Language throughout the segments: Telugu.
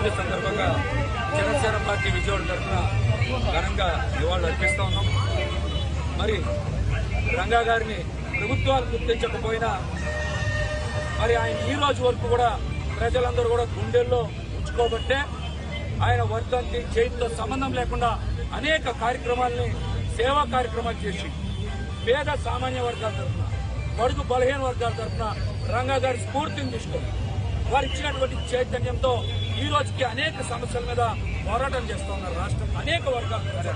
జయంతి సందర్భంగా జనసేన పార్టీ విజయవాడ తరఫున ఘనంగా నివాళులు అర్పిస్తా ఉన్నాం మరి రంగా గారిని ప్రభుత్వాలు గుర్తించకపోయినా మరి ఆయన ఈ రోజు వరకు కూడా ప్రజలందరూ కూడా గుండెల్లో ఉంచుకోబట్టే ఆయన వర్ధంతి జయంతితో సంబంధం లేకుండా అనేక కార్యక్రమాల్ని సేవా కార్యక్రమాలు చేసి పేద సామాన్య వర్గాల తరఫున బడుగు బలహీన వర్గాల తరఫున రంగా గారి స్ఫూర్తిని తీసుకొని వారు ఇచ్చినటువంటి చైతన్యంతో ఈ రోజుకి అనేక సమస్యల మీద పోరాటం చేస్తూ ఉన్నారు రాష్ట్రం అనేక వర్గాల ప్రజలు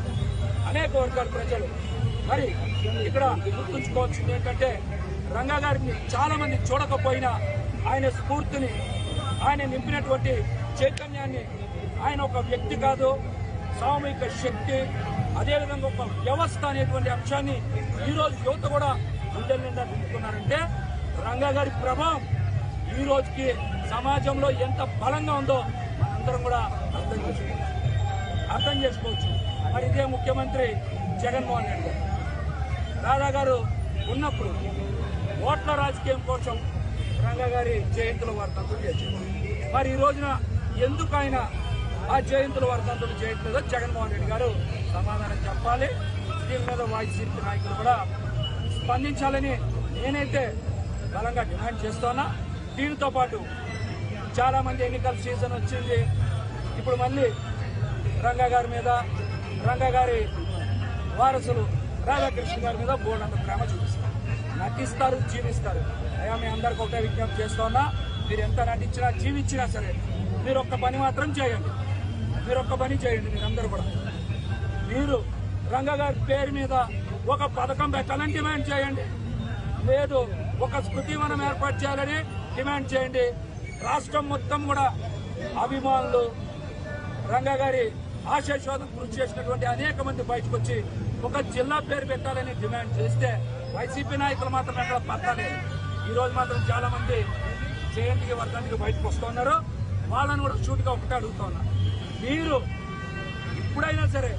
అనేక వర్గాల ప్రజలు మరి ఇక్కడ గుర్తుంచుకోవాల్సింది ఏంటంటే రంగా గారిని చాలా మంది చూడకపోయినా ఆయన స్ఫూర్తిని ఆయన నింపినటువంటి చైతన్యాన్ని ఆయన ఒక వ్యక్తి కాదు సామూహిక శక్తి అదేవిధంగా ఒక వ్యవస్థ అనేటువంటి అంశాన్ని ఈ రోజు యువత కూడా గుండెల నిండా నింపుకున్నారంటే రంగా గారి ప్రభావం ఈ రోజుకి సమాజంలో ఎంత బలంగా ఉందో మనందరం కూడా అర్థం చేసుకోవాలి అర్థం చేసుకోవచ్చు మరి ఇదే ముఖ్యమంత్రి జగన్మోహన్ రెడ్డి గారు రాధా గారు ఉన్నప్పుడు ఓట్ల రాజకీయం కోసం రంగా గారి జయంతుల వర్ధంతులు చేశారు మరి ఈ రోజున ఎందుకు ఆయన ఆ జయంతుల వర్ధంతులు చేయట్లేదో జగన్మోహన్ రెడ్డి గారు సమాధానం చెప్పాలి దీని మీద వైసీపీ నాయకులు కూడా స్పందించాలని నేనైతే బలంగా డిమాండ్ చేస్తున్నా దీనితో పాటు చాలా మంది ఎన్నికల సీజన్ వచ్చింది ఇప్పుడు మళ్ళీ రంగా గారి మీద రంగా గారి వారసులు రాధాకృష్ణ గారి మీద బోర్డు అంత ప్రేమ చూపిస్తారు నటిస్తారు జీవిస్తారు అయ్యా మీ అందరికి ఒకటే విజ్ఞప్తి చేస్తున్నా మీరు ఎంత నటించినా జీవించినా సరే మీరు ఒక్క పని మాత్రం చేయండి మీరు ఒక్క పని చేయండి మీరందరూ కూడా మీరు రంగా గారి పేరు మీద ఒక పథకం పెట్టాలని డిమాండ్ చేయండి లేదు ఒక స్మృతివనం ఏర్పాటు చేయాలని డిమాండ్ చేయండి రాష్ట్రం మొత్తం కూడా అభిమానులు రంగా గారి ఆశీర్వాదం కృషి చేసినటువంటి అనేక మంది బయటకు వచ్చి ఒక జిల్లా పేరు పెట్టాలని డిమాండ్ చేస్తే వైసీపీ నాయకులు మాత్రం ఎక్కడ పట్టలేదు ఈ రోజు మాత్రం చాలా మంది జయంతికి వర్గానికి బయటకు వస్తున్నారు వాళ్ళని కూడా షూట్గా ఒకటే అడుగుతున్నా మీరు ఇప్పుడైనా సరే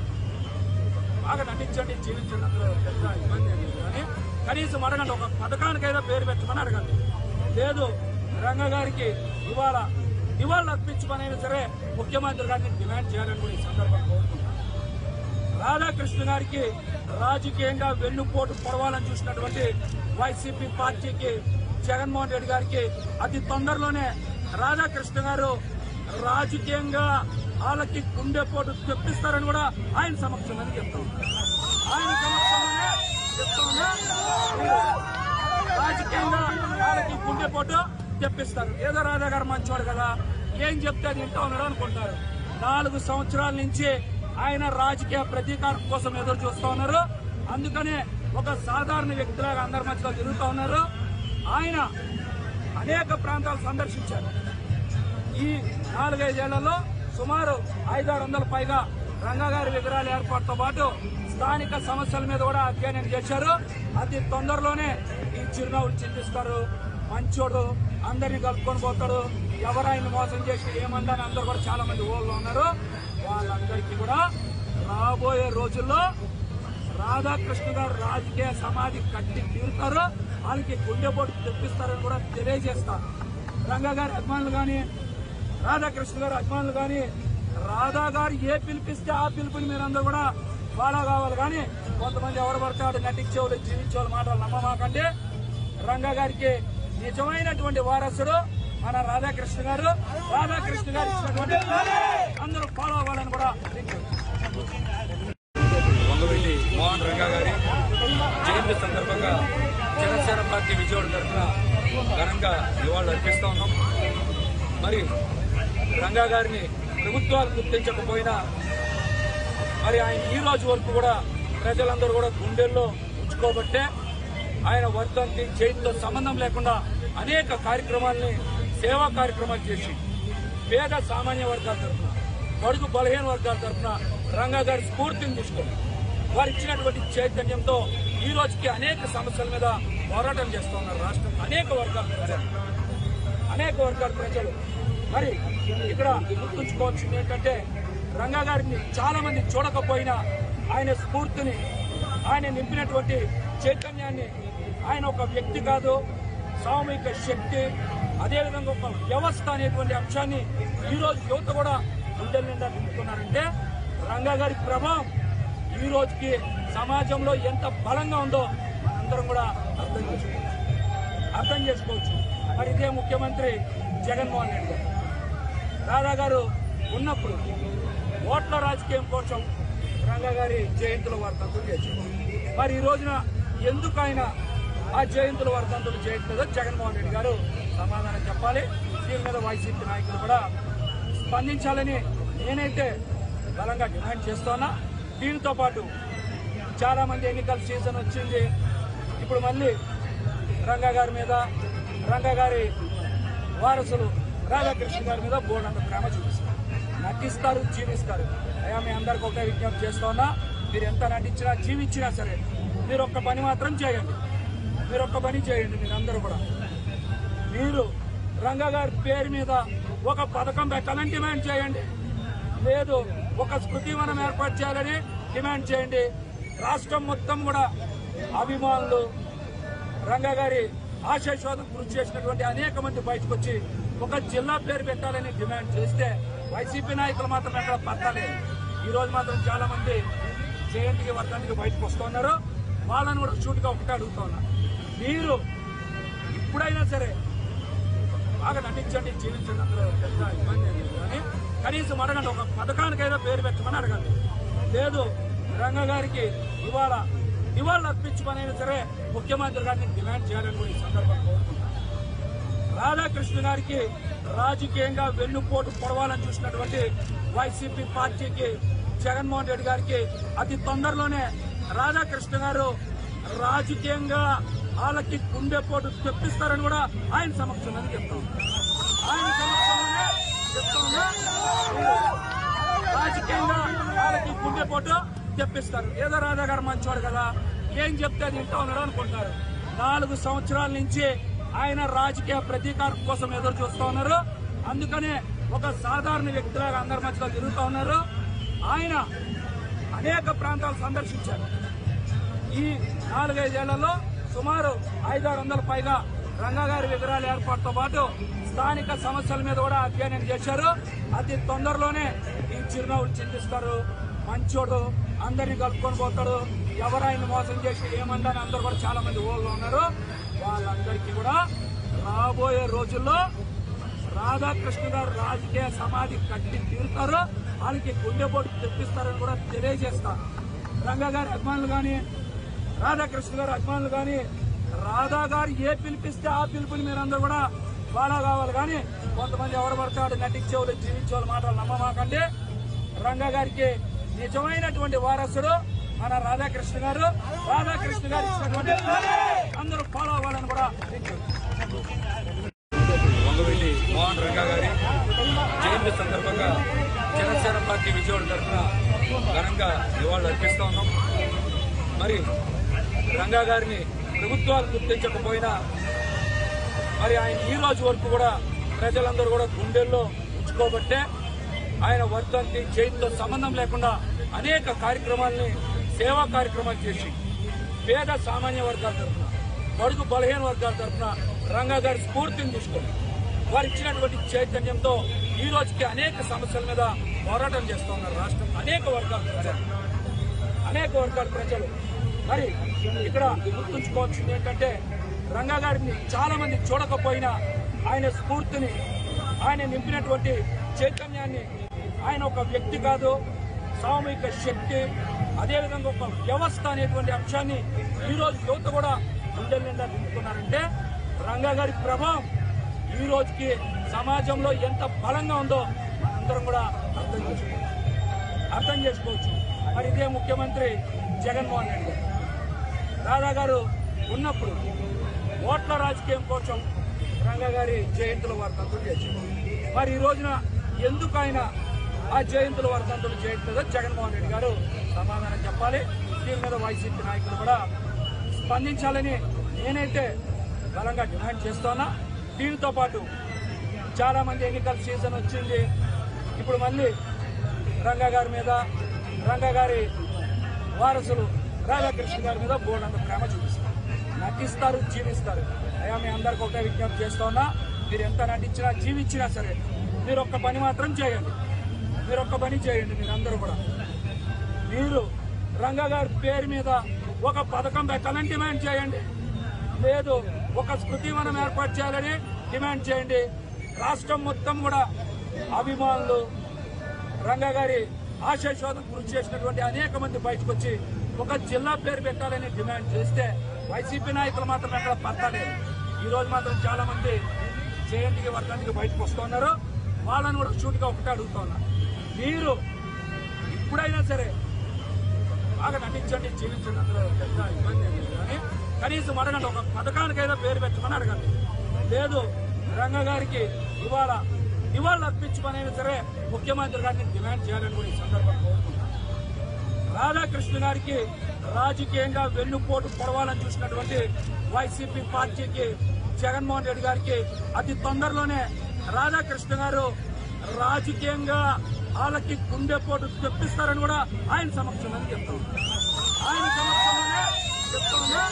బాగా నటించండి జీవించండి అందులో పెద్ద ఇబ్బంది ఏం లేదు కానీ కనీసం అడగండి ఒక పథకానికైనా పేరు పెట్టమని అడగండి లేదు రంగ గారికి ఇవాళ ఇవాళ అర్పించమనైనా సరే ముఖ్యమంత్రి గారిని డిమాండ్ చేయాలని కూడా ఈ సందర్భంగా కోరుకుంటున్నాను రాధాకృష్ణ గారికి రాజకీయంగా వెన్నుపోటు పొడవాలని చూసినటువంటి వైసీపీ పార్టీకి జగన్మోహన్ రెడ్డి గారికి అతి తొందరలోనే రాధాకృష్ణ గారు రాజకీయంగా వాళ్ళకి గుండెపోటు తెప్పిస్తారని కూడా ఆయన సమక్షంలో చెప్తా ఉన్నారు ఆయన సమక్షంలోనే చెప్తా ఉన్నా మీరు రాజకీయంగా వాళ్ళకి గుండెపోటు తెప్పిస్తారు ఏదో రాధా గారు మంచివాడు కదా ఏం చెప్తే అది ఇంటా ఉన్నాడు అనుకుంటారు నాలుగు సంవత్సరాల నుంచి ఆయన రాజకీయ ప్రతీకారం కోసం ఎదురు చూస్తా ఉన్నారు అందుకనే ఒక సాధారణ వ్యక్తిలాగా అందరి మధ్యలో తిరుగుతూ ఉన్నారు ఆయన అనేక ప్రాంతాలు సందర్శించారు ఈ నాలుగైదేళ్లలో సుమారు ఐదారు వందల పైగా రంగగారి విగ్రహాల ఏర్పాటుతో పాటు స్థానిక సమస్యల మీద కూడా అధ్యయనం చేశారు అతి తొందరలోనే ఈ చిరునవ్వులు చింతిస్తారు మంచోడు అందరినీ కలుపుకొని పోతాడు ఎవరు ఆయన మోసం చేసి ఏమందని అందరూ కూడా చాలా మంది ఊళ్ళో ఉన్నారు వాళ్ళందరికీ కూడా రాబోయే రోజుల్లో రాధాకృష్ణ గారు రాజకీయ సమాధి కట్టి తీరుతారు వాళ్ళకి గుండెపోటు తెప్పిస్తారని కూడా తెలియజేస్తారు రంగా గారి అభిమానులు కానీ రాధాకృష్ణ గారి అభిమానులు కానీ రాధా గారు ఏ పిలిపిస్తే ఆ పిలుపుని మీరందరూ కూడా ఫాలో కావాలి కానీ కొంతమంది ఎవరు పడతాడు నటించేవాళ్ళు జీవించేవాళ్ళు మాటలు నమ్మమాకండి రంగా గారికి నిజమైనటువంటి వారసుడు మన రాధాకృష్ణ గారు రాధాకృష్ణ గారు ఇచ్చినటువంటి అందరూ ఫాలో అవ్వాలని కూడా వంగవెల్లి మోహన్ రంగా గారి జయంతి సందర్భంగా జనసేన పార్టీ విజయవాడ తరఫున ఘనంగా నివాళులు అర్పిస్తా ఉన్నాం మరి రంగా గారిని ప్రభుత్వాలు గుర్తించకపోయినా మరి ఆయన ఈ రోజు వరకు కూడా ప్రజలందరూ కూడా గుండెల్లో ఉంచుకోబట్టే ఆయన వర్ధంతి జయంతితో సంబంధం లేకుండా అనేక కార్యక్రమాల్ని సేవా కార్యక్రమాలు చేసి పేద సామాన్య వర్గాల తరఫున బడుగు బలహీన వర్గాల తరఫున రంగా గారి స్ఫూర్తిని తీసుకొని వారు ఇచ్చినటువంటి చైతన్యంతో ఈ రోజుకి అనేక సమస్యల మీద పోరాటం చేస్తూ ఉన్నారు రాష్ట్రం అనేక వర్గాల ప్రజలు అనేక వర్గాల ప్రజలు మరి ఇక్కడ గుర్తుంచుకోవాల్సింది ఏంటంటే రంగా గారిని చాలా మంది చూడకపోయినా ఆయన స్ఫూర్తిని ఆయన నింపినటువంటి చైతన్యాన్ని ఆయన ఒక వ్యక్తి కాదు సామూహిక శక్తి అదేవిధంగా ఒక వ్యవస్థ అనేటువంటి అంశాన్ని ఈ రోజు యువత కూడా గుండెల నిండా నింపుకున్నారంటే రంగా గారి ప్రభావం ఈ రోజుకి సమాజంలో ఎంత బలంగా ఉందో మనందరం కూడా అర్థం చేసుకోవచ్చు అర్థం చేసుకోవచ్చు మరి ఇదే ముఖ్యమంత్రి జగన్మోహన్ రెడ్డి గారు రాధా గారు ఉన్నప్పుడు ఓట్ల రాజకీయం కోసం రంగా గారి జయంతుల వర్ధంతులు చేశారు మరి ఈ రోజున ఎందుకు ఆయన ఆ జయంతుల వర్ధంతులు చేయట్లేదో జగన్మోహన్ రెడ్డి గారు సమాధానం చెప్పాలి దీని మీద వైసీపీ నాయకులు కూడా స్పందించాలని నేనైతే బలంగా డిమాండ్ చేస్తున్నా దీనితో పాటు చాలా మంది ఎన్నికల సీజన్ వచ్చింది ఇప్పుడు మళ్ళీ రంగా గారి మీద రంగా గారి వారసులు రాధాకృష్ణ గారి మీద బోర్డంత ప్రేమ చూపిస్తారు నటిస్తారు జీవిస్తారు అయ్యా మీ అందరికి ఒకే విజ్ఞప్తి చేస్తా ఉన్నా మీరు ఎంత నటించినా జీవించినా సరే మీరు ఒక్క పని మాత్రం చేయండి మీరు ఒక్క పని చేయండి మీరందరూ కూడా మీరు రంగా గారి పేరు మీద ఒక పథకం పెట్టాలని డిమాండ్ చేయండి లేదు ఒక స్మృతివనం ఏర్పాటు చేయాలని డిమాండ్ చేయండి రాష్ట్రం మొత్తం కూడా అభిమానులు రంగా గారి ఆశయశోధం కృషి చేసినటువంటి అనేక మంది బయటకు వచ్చి ఒక జిల్లా పేరు పెట్టాలని డిమాండ్ చేస్తే వైసీపీ నాయకులు మాత్రం ఎక్కడ పట్టలేదు ఈ రోజు మాత్రం చాలా మంది జయంతికి వర్గానికి బయటకు వస్తున్నారు వాళ్ళని కూడా షూట్గా ఒకటే అడుగుతా ఉన్నా మీరు ఇప్పుడైనా సరే బాగా నటించండి జీవించండి అందులో పెద్ద ఇబ్బంది ఏం లేదు కానీ కనీసం అడగండి ఒక పథకానికైనా పేరు పెట్టమని అడగండి లేదు రంగ గారికి ఇవాళ ఇవాళ అర్పించమనైనా సరే ముఖ్యమంత్రి గారిని డిమాండ్ చేయాలని కూడా ఈ సందర్భంగా కోరుకుంటున్నాను రాధాకృష్ణ గారికి రాజకీయంగా వెన్నుపోటు పొడవాలని చూసినటువంటి వైసీపీ పార్టీకి జగన్మోహన్ రెడ్డి గారికి అతి తొందరలోనే రాధాకృష్ణ గారు రాజకీయంగా వాళ్ళకి గుండెపోటు తెప్పిస్తారని కూడా ఆయన సమక్షంలోనే చెప్తా ఉన్నాను. ఆయన సమక్షంలోనే చెప్తా ఉన్నా. రాజకీయంగా వాళ్ళకి గుండెపోటు తెప్పిస్తారు ఏదో రాధా గారు మంచివాడు కదా ఏం చెప్తే అది వింటా ఉన్నాడు అనుకుంటున్నారు నాలుగు సంవత్సరాల నుంచి ఆయన రాజకీయ ప్రతీకారం కోసం ఎదురు చూస్తా ఉన్నారు అందుకనే ఒక సాధారణ వ్యక్తిలాగా అందరి మధ్యలో తిరుగుతా ఉన్నారు ఆయన అనేక ప్రాంతాలు సందర్శించారు ఈ నాలుగైదేళ్లలో సుమారు ఐదారు వందల పైగా రంగగారి విగ్రహాల ఏర్పాటుతో పాటు స్థానిక సమస్యల మీద కూడా అధ్యయనం చేశారు అతి తొందరలోనే ఈ చిరునవ్వులు చిందిస్తారు మంచోడు అందరినీ కలుపుకొని పోతాడు ఎవరు ఆయన మోసం చేసి ఏమందని అందరూ కూడా చాలా మంది ఊళ్ళో ఉన్నారు వాళ్ళందరికీ కూడా రాబోయే రోజుల్లో రాధాకృష్ణ గారు రాజకీయ సమాధి కట్టి తీరుతారు వాళ్ళకి గుండెపోటు తెప్పిస్తారని కూడా తెలియజేస్తారు రంగా గారి అభిమానులు కానీ రాధాకృష్ణ గారి అభిమానులు కానీ రాధా గారు ఏ పిలిపిస్తే ఆ పిలుపుని మీరందరూ కూడా ఫాలో కావాలి కానీ కొంతమంది ఎవరు పడతాడు నటించేవాళ్ళు జీవించేవాళ్ళు మాటలు నమ్మమాకండి రంగా గారికి నిజమైనటువంటి వారసుడు మన రాధాకృష్ణ గారు రాధాకృష్ణ గారు ఇచ్చినటువంటి అందరూ ఫాలో అవ్వాలని కూడా వంగవెల్లి మోహన్ రంగా గారి జయంతి సందర్భంగా జనసేన పార్టీ విజయవాడ తరఫున ఘనంగా నివాళులు అర్పిస్తా ఉన్నాం మరి రంగా గారిని ప్రభుత్వాలు గుర్తించకపోయినా మరి ఆయన ఈ రోజు వరకు కూడా ప్రజలందరూ కూడా గుండెల్లో ఉంచుకోబట్టే ఆయన వర్ధంతి జయంతితో సంబంధం లేకుండా అనేక కార్యక్రమాల్ని సేవా కార్యక్రమాలు చేసి పేద సామాన్య వర్గాల తరఫున బడుగు బలహీన వర్గాల తరఫున రంగా గారి స్ఫూర్తిని తీసుకొని వారు ఇచ్చినటువంటి చైతన్యంతో ఈ రోజుకి అనేక సమస్యల మీద పోరాటం చేస్తూ ఉన్నారు రాష్ట్రం అనేక వర్గాల ప్రజలు అనేక వర్గాల ప్రజలు మరి ఇక్కడ గుర్తుంచుకోవాల్సింది ఏంటంటే రంగా గారిని చాలా మంది చూడకపోయినా ఆయన స్ఫూర్తిని ఆయన నింపినటువంటి చైతన్యాన్ని ఆయన ఒక వ్యక్తి కాదు సామూహిక శక్తి అదేవిధంగా ఒక వ్యవస్థ అనేటువంటి అంశాన్ని ఈ రోజు యువత కూడా గుండెల నిండా నింపుకున్నారంటే రంగా గారి ప్రభావం ఈ రోజుకి సమాజంలో ఎంత బలంగా ఉందో మనందరం కూడా అర్థం చేసుకోవచ్చు అర్థం చేసుకోవచ్చు మరి ఇదే ముఖ్యమంత్రి జగన్మోహన్ రెడ్డి గారు రాధా గారు ఉన్నప్పుడు ఓట్ల రాజకీయం కోసం రంగా గారి జయంతుల వర్ధంతులు చేశారు మరి ఈ రోజున ఎందుకు ఆయన ఆ జయంతుల వర్ధంతులు చేయట్లేదో జగన్మోహన్ రెడ్డి గారు సమాధానం చెప్పాలి దీని మీద వైసీపీ నాయకులు కూడా స్పందించాలని నేనైతే బలంగా డిమాండ్ చేస్తున్నా దీనితో పాటు చాలా మంది ఎన్నికల సీజన్ వచ్చింది ఇప్పుడు మళ్ళీ రంగా గారి మీద రంగా గారి వారసులు రాధాకృష్ణ గారి మీద బోర్డంత ప్రేమ చూపిస్తారు నటిస్తారు జీవిస్తారు అయ్యా మీ అందరికి ఒకటే విజ్ఞప్తి చేస్తా ఉన్నా మీరు ఎంత నటించినా జీవించినా సరే మీరు ఒక్క పని మాత్రం చేయండి మీరు ఒక్క పని చేయండి మీరందరూ కూడా మీరు రంగా గారి పేరు మీద ఒక పథకం పెట్టాలని డిమాండ్ చేయండి లేదు ఒక స్మృతివనం ఏర్పాటు చేయాలని డిమాండ్ చేయండి రాష్ట్రం మొత్తం కూడా అభిమానులు రంగా గారి ఆశయశోధం కృషి చేసినటువంటి అనేక మంది బయటకు వచ్చి ఒక జిల్లా పేరు పెట్టాలని డిమాండ్ చేస్తే వైసీపీ నాయకులు మాత్రం ఎక్కడ పడతలేదు ఈ రోజు మాత్రం చాలా మంది జయంతికి వర్గానికి బయటకు వస్తున్నారు వాళ్ళని కూడా షూట్గా ఒకటే అడుగుతా ఉన్నా మీరు ఇప్పుడైనా సరే బాగా నటించండి జీవించండి అందులో పెద్ద ఇబ్బంది ఏం లేదు కానీ కనీసం అడగండి ఒక పథకానికైనా పేరు పెట్టమని అడగండి లేదు రంగ గారికి ఇవాళ ఇవాళ అర్పించమనైనా సరే ముఖ్యమంత్రి గారిని డిమాండ్ చేయాలని కూడా ఈ సందర్భంగా కోరుకుంటున్నాను రాధాకృష్ణ గారికి రాజకీయంగా వెన్నుపోటు పొడవాలని చూసినటువంటి వైసీపీ పార్టీకి జగన్మోహన్ రెడ్డి గారికి అతి తొందరలోనే రాధాకృష్ణ గారు రాజకీయంగా వాళ్ళకి గుండెపోటు తెప్పిస్తారని కూడా ఆయన సమక్షంలో చెప్తా ఉన్నారు. ఆయన సమక్షంలోనే చెప్తా ఉన్నా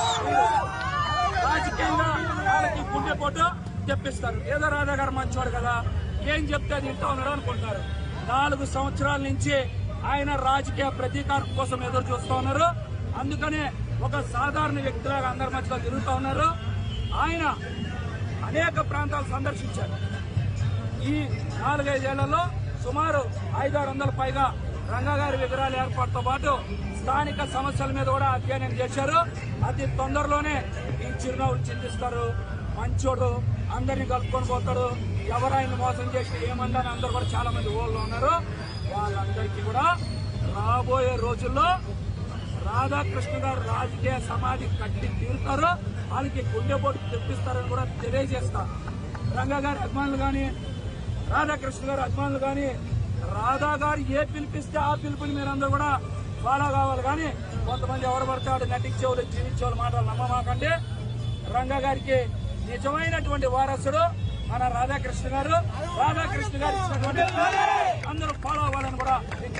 రాజకీయంగా వాళ్ళకి గుండెపోటు తెప్పిస్తారు ఏదో రాధా గారు మంచివాడు కదా ఏం చెప్తే అది ఇంటా ఉన్నాడు అనుకుంటారు నాలుగు సంవత్సరాల నుంచి ఆయన రాజకీయ ప్రతీకారం కోసం ఎదురు చూస్తా ఉన్నారు అందుకనే ఒక సాధారణ వ్యక్తిలాగా అందరి మధ్యలో తిరుగుతా ఉన్నారు ఆయన అనేక ప్రాంతాలు సందర్శించారు ఈ నాలుగైదేళ్లలో సుమారు ఐదారు వందల పైగా రంగగారి విగ్రహాల ఏర్పాటుతో పాటు స్థానిక సమస్యల మీద కూడా అధ్యయనం చేశారు అతి తొందరలోనే ఈ చిరునవ్వులు చిందిస్తారు మంచోడు అందరిని కలుపుకొని పోతాడు ఎవరు ఆయన మోసం చేసి ఏమందని అందరూ కూడా చాలా మంది ఊళ్ళో ఉన్నారు వాళ్ళందరికీ కూడా రాబోయే రోజుల్లో రాధాకృష్ణ గారు రాజకీయ సమాధి కట్టి తీరుతారు వాళ్ళకి గుండెపోటు తెప్పిస్తారని కూడా తెలియజేస్తారు రంగా గారి అభిమానులు కానీ రాధాకృష్ణ గారి అభిమానులు కానీ రాధా గారు ఏ పిలిపిస్తే ఆ పిలుపుని మీరందరూ కూడా ఫాలో కావాలి కానీ కొంతమంది ఎవరు పడితే వాడు నటించేవాళ్ళు జీవించేవాళ్ళు మాటలు నమ్మమాకండి రంగా గారికి నిజమైనటువంటి వారసుడు మన రాధాకృష్ణ గారు రాధాకృష్ణ గారు ఇచ్చినటువంటి అందరూ ఫాలో అవ్వాలని కూడా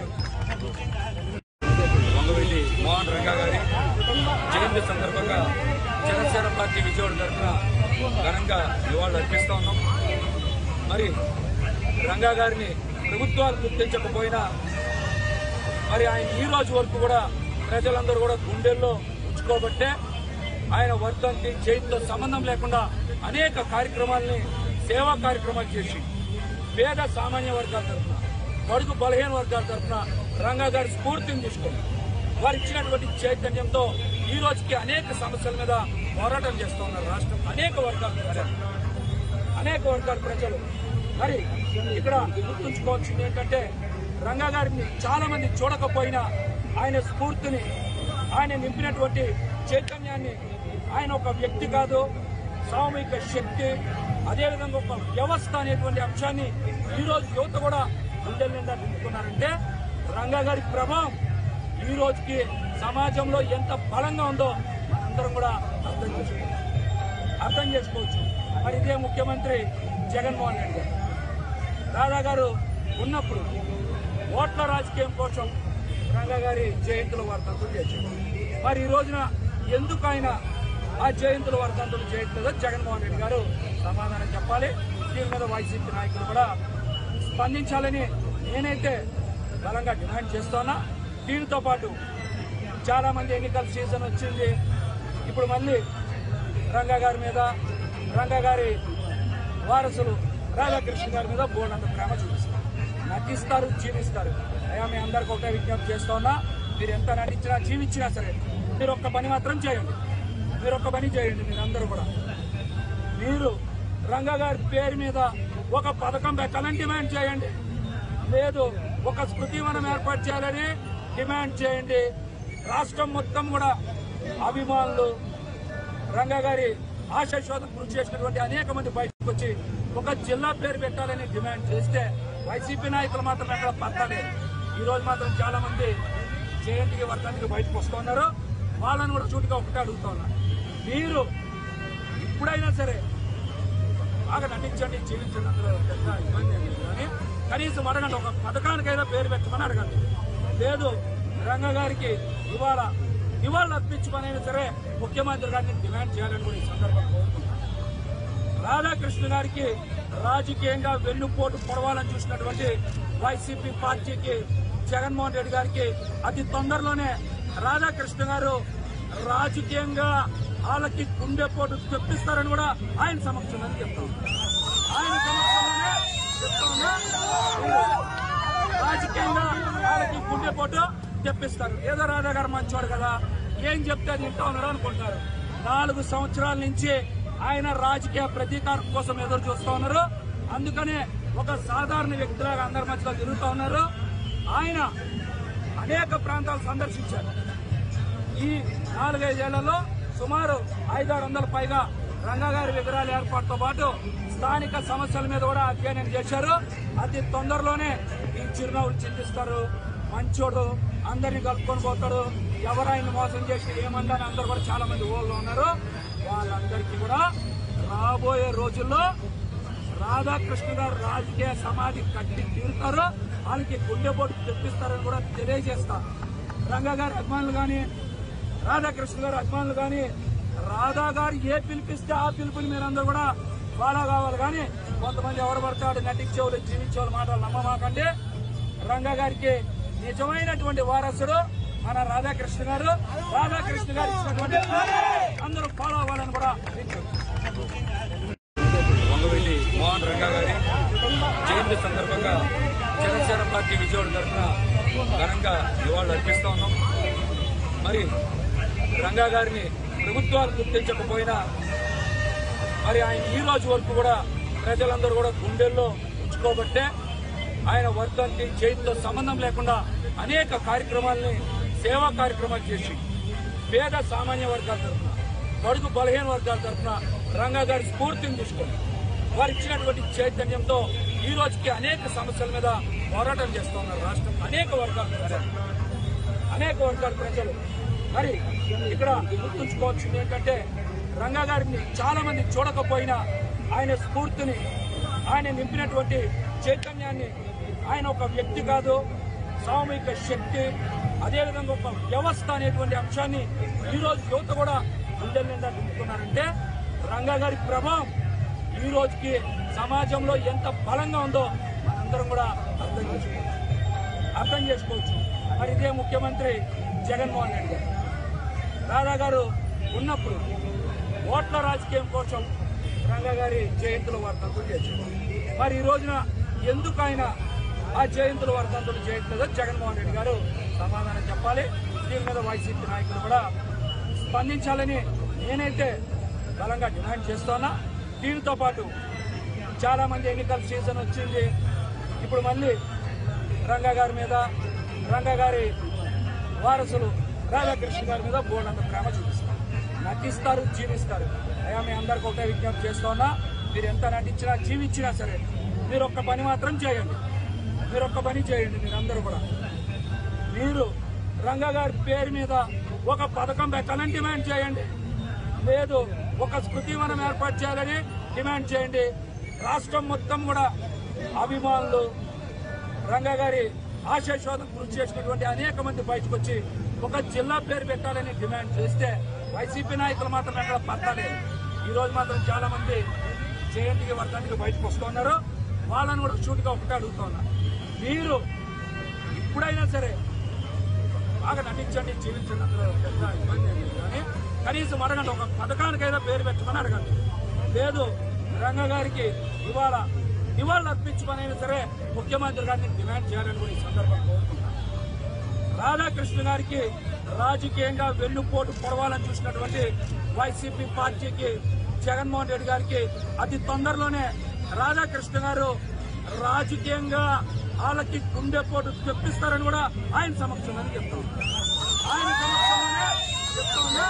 వంగవెల్లి మోహన్ రంగా గారి జయంతి సందర్భంగా జనసేన పార్టీ విజయవాడ తరఫున ఘనంగా నివాళులు అర్పిస్తా ఉన్నాం మరి రంగా గారిని ప్రభుత్వాలు గుర్తించకపోయినా మరి ఆయన ఈ రోజు వరకు కూడా ప్రజలందరూ కూడా గుండెల్లో ఉంచుకోబట్టే ఆయన వర్ధంతి జయంతితో సంబంధం లేకుండా అనేక కార్యక్రమాల్ని సేవా కార్యక్రమాలు చేసి పేద సామాన్య వర్గాల తరఫున బడుగు బలహీన వర్గాల తరఫున రంగా గారి స్ఫూర్తిని తీసుకొని వారు ఇచ్చినటువంటి చైతన్యంతో ఈ రోజుకి అనేక సమస్యల మీద పోరాటం చేస్తూ ఉన్నారు రాష్ట్రం అనేక వర్గాల ప్రజలు అనేక వర్గాల ప్రజలు మరి ఇక్కడ గుర్తుంచుకోవాల్సింది ఏంటంటే రంగా గారిని చాలా మంది చూడకపోయినా ఆయన స్ఫూర్తిని ఆయన నింపినటువంటి చైతన్యాన్ని ఆయన ఒక వ్యక్తి కాదు సామూహిక శక్తి అదేవిధంగా ఒక వ్యవస్థ అనేటువంటి అంశాన్ని ఈ రోజు యువత కూడా గుండెల నిండా నింపుకున్నారంటే రంగా గారి ప్రభావం ఈ రోజుకి సమాజంలో ఎంత బలంగా ఉందో మనందరం కూడా అర్థం చేసుకోవచ్చు అర్థం చేసుకోవచ్చు మరి ఇదే ముఖ్యమంత్రి జగన్మోహన్ రెడ్డి గారు రాధా గారు ఉన్నప్పుడు ఓట్ల రాజకీయం కోసం రంగా గారి జయంతుల వర్ధంతులు చేశారు మరి ఈ రోజున ఎందుకు ఆయన ఆ జయంతుల వర్ధంతులు చేయట్లేదో జగన్మోహన్ రెడ్డి గారు సమాధానం చెప్పాలి దీని మీద వైసీపీ నాయకులు కూడా స్పందించాలని నేనైతే బలంగా డిమాండ్ చేస్తున్నా దీనితో పాటు చాలా మంది ఎన్నికల సీజన్ వచ్చింది ఇప్పుడు మళ్ళీ రంగా గారి మీద రంగా గారి వారసులు రాధాకృష్ణ గారి మీద బోర్డంత ప్రేమ చూపిస్తారు నటిస్తారు జీవిస్తారు అయ్యా మీ అందరికి ఒకటే విజ్ఞప్తి చేస్తా ఉన్నా మీరు ఎంత నటించినా జీవించినా సరే మీరు ఒక్క పని మాత్రం చేయండి మీరు ఒక్క పని చేయండి మీరందరూ కూడా మీరు రంగా గారి పేరు మీద ఒక పథకం పెట్టాలని డిమాండ్ చేయండి లేదు ఒక స్మృతివనం ఏర్పాటు చేయాలని డిమాండ్ చేయండి రాష్ట్రం మొత్తం కూడా అభిమానులు రంగా గారి ఆశయశోధం కృషి చేసినటువంటి అనేక మంది బయటకు వచ్చి ఒక జిల్లా పేరు పెట్టాలని డిమాండ్ చేస్తే వైసీపీ నాయకులు మాత్రం ఎక్కడ పడతలేదు ఈ రోజు మాత్రం చాలా మంది జయంతికి వర్గానికి బయటకు వస్తున్నారు వాళ్ళని కూడా చూటుగా ఒకటే అడుగుతా ఉన్నా మీరు ఇప్పుడైనా సరే బాగా నటించండి జీవించండి అందులో పెద్ద ఇబ్బంది ఏం లేదు కానీ కనీసం అడగండి ఒక పథకానికైనా పేరు పెట్టమని అడగండి లేదు రంగ గారికి ఇవాళ నివాళులు అర్పించుకునైనా సరే ముఖ్యమంత్రి గారిని డిమాండ్ చేయాలని కూడా ఈ సందర్భంగా కోరుకుంటున్నాను రాధాకృష్ణ గారికి రాజకీయంగా వెన్నుపోటు పొడవాలని చూసినటువంటి వైసీపీ పార్టీకి జగన్మోహన్ రెడ్డి గారికి అతి తొందరలోనే రాధాకృష్ణ గారు రాజకీయంగా వాళ్ళకి గుండెపోటు తెప్పిస్తారని కూడా ఆయన సమక్షంలోనే చెప్తాం ఆయన సమక్షంలోనే చెప్తా ఉన్నా. రాజకీయంగా వాళ్ళకి గుండెపోటు తెప్పిస్తారు ఏదో రాధా గారు మంచివాడు కదా ఏం చెప్తే అది ఇంటా ఉన్నాడు అనుకుంటారు నాలుగు సంవత్సరాల నుంచి ఆయన రాజకీయ ప్రతీకారం కోసం ఎదురు చూస్తా ఉన్నారు అందుకనే ఒక సాధారణ వ్యక్తిలాగా అందరి మధ్యలో తిరుగుతా ఉన్నారు ఆయన అనేక ప్రాంతాలు సందర్శించారు ఈ నాలుగైదేళ్లలో సుమారు ఐదారు వందల పైగా రంగగారి విగ్రహాల ఏర్పాటుతో పాటు స్థానిక సమస్యల మీద కూడా అధ్యయనం చేశారు అతి తొందరలోనే ఈ చిరునవ్వులు చింతిస్తారు మంచోడు అందరినీ కలుపుకొని పోతాడు ఎవరు ఆయన మోసం చేసి ఏమందని అందరూ కూడా చాలా మంది ఊళ్ళో ఉన్నారు వాళ్ళందరికీ కూడా రాబోయే రోజుల్లో రాధాకృష్ణ గారు రాజకీయ సమాధి కట్టి తీరుతారు వాళ్ళకి గుండెపోటు తెప్పిస్తారని కూడా తెలియజేస్తా రంగా గారి అభిమానులు కానీ రాధాకృష్ణ గారి అభిమానులు కానీ రాధా గారు ఏ పిలిపిస్తే ఆ పిలుపుని మీరందరూ కూడా ఫాలో కావాలి కానీ కొంతమంది ఎవరు పడతాడు నటించేవాళ్ళు జీవించేవాళ్ళు మాటలు నమ్మమాకండి రంగా గారికి నిజమైనటువంటి వారసుడు మన రాధాకృష్ణ గారు రాధాకృష్ణ గారు ఇచ్చినటువంటి అందరూ ఫాలో అవ్వాలని కూడా వంగవెల్లి మోహన్ రంగా గారి జయంతి సందర్భంగా జనసేన పార్టీ విజయవాడ తరఫున ఘనంగా నివాళులు అర్పిస్తా ఉన్నాం మరి రంగా గారిని ప్రభుత్వాలు గుర్తించకపోయినా మరి ఆయన ఈ రోజు వరకు కూడా ప్రజలందరూ కూడా గుండెల్లో ఉంచుకోబట్టే ఆయన వర్ధంతి జైలుతో సంబంధం లేకుండా అనేక కార్యక్రమాల్ని సేవా కార్యక్రమాలు చేసి పేద సామాన్య వర్గాల తరఫున బడుగు బలహీన వర్గాల తరఫున రంగా గారి స్ఫూర్తిని తీసుకొని వారు ఇచ్చినటువంటి చైతన్యంతో ఈ రోజుకి అనేక సమస్యల మీద పోరాటం చేస్తూ ఉన్నారు రాష్ట్రం అనేక వర్గాల ప్రజలు అనేక వర్గాల ప్రజలు మరి ఇక్కడ గుర్తుంచుకోవాల్సింది ఏంటంటే రంగా గారిని చాలా మంది చూడకపోయినా ఆయన స్ఫూర్తిని ఆయన నింపినటువంటి చైతన్యాన్ని ఆయన ఒక వ్యక్తి కాదు సామూహిక శక్తి అదేవిధంగా ఒక వ్యవస్థ అనేటువంటి అంశాన్ని ఈ రోజు యువత కూడా గుండెల నిండా నింపుకున్నారంటే రంగా గారి ప్రభావం ఈ రోజుకి సమాజంలో ఎంత బలంగా ఉందో మనందరం కూడా అర్థం చేసుకోవచ్చు అర్థం చేసుకోవచ్చు మరి ఇదే ముఖ్యమంత్రి జగన్మోహన్ రెడ్డి గారు రాధా గారు ఉన్నప్పుడు ఓట్ల రాజకీయం కోసం రంగా గారి జయంతుల వర్ధంతులు చేశారు మరి ఈ రోజున ఎందుకు ఆయన ఆ జయంతుల వర్ధంతులు చేయట్లేదో జగన్మోహన్ రెడ్డి గారు సమాధానం చెప్పాలి దీని మీద వైసీపీ నాయకులు కూడా స్పందించాలని నేనైతే బలంగా డిమాండ్ చేస్తున్నా దీనితో పాటు చాలా మంది ఎన్నికల సీజన్ వచ్చింది ఇప్పుడు మళ్ళీ రంగా గారి మీద రంగా గారి వారసులు రాధాకృష్ణ గారి మీద బోర్డంత ప్రేమ చూపిస్తారు నటిస్తారు జీవిస్తారు అయ్యా మీ అందరికి ఒకటే విజ్ఞప్తి చేస్తున్నా మీరు ఎంత నటించినా జీవించినా సరే మీరు ఒక్క పని మాత్రం చేయండి మీరు ఒక్క పని చేయండి మీరందరూ కూడా మీరు రంగా గారి పేరు మీద ఒక పథకం పెట్టాలని డిమాండ్ చేయండి లేదు ఒక స్మృతివనం ఏర్పాటు చేయాలని డిమాండ్ చేయండి రాష్ట్రం మొత్తం కూడా అభిమానులు రంగా గారి ఆశీర్వాదం కృషి చేసినటువంటి అనేక మంది బయటకు వచ్చి ఒక జిల్లా పేరు పెట్టాలని డిమాండ్ చేస్తే వైసీపీ నాయకులు మాత్రం ఎక్కడ పట్టలేదు ఈ రోజు మాత్రం చాలా మంది జయంతికి వర్గానికి బయటకు వస్తున్నారు వాళ్ళని కూడా షూట్గా ఒకటే అడుగుతా ఉన్నా మీరు ఇప్పుడైనా సరే బాగా నటించండి జీవించండి అందులో పెద్ద ఇబ్బంది ఏం లేదు కానీ కనీసం అడగండి ఒక పథకానికైనా పేరు పెట్టమని అడగండి లేదు రంగ గారికి ఇవాళ నివాళులు అర్పించమనైనా సరే ముఖ్యమంత్రి గారిని డిమాండ్ చేయాలని కూడా ఈ సందర్భంగా కోరుకుంటున్నాను రాధాకృష్ణ గారికి రాజకీయంగా వెన్నుపోటు పొడవాలని చూసినటువంటి వైసీపీ పార్టీకి జగన్మోహన్ రెడ్డి గారికి అతి తొందరలోనే రాధాకృష్ణ గారు రాజకీయంగా వాళ్ళకి గుండెపోటు తెప్పిస్తారని కూడా ఆయన సమక్షంలోనే చెప్తాం ఆయన సమక్షంలోనే చెప్తా ఉన్నా.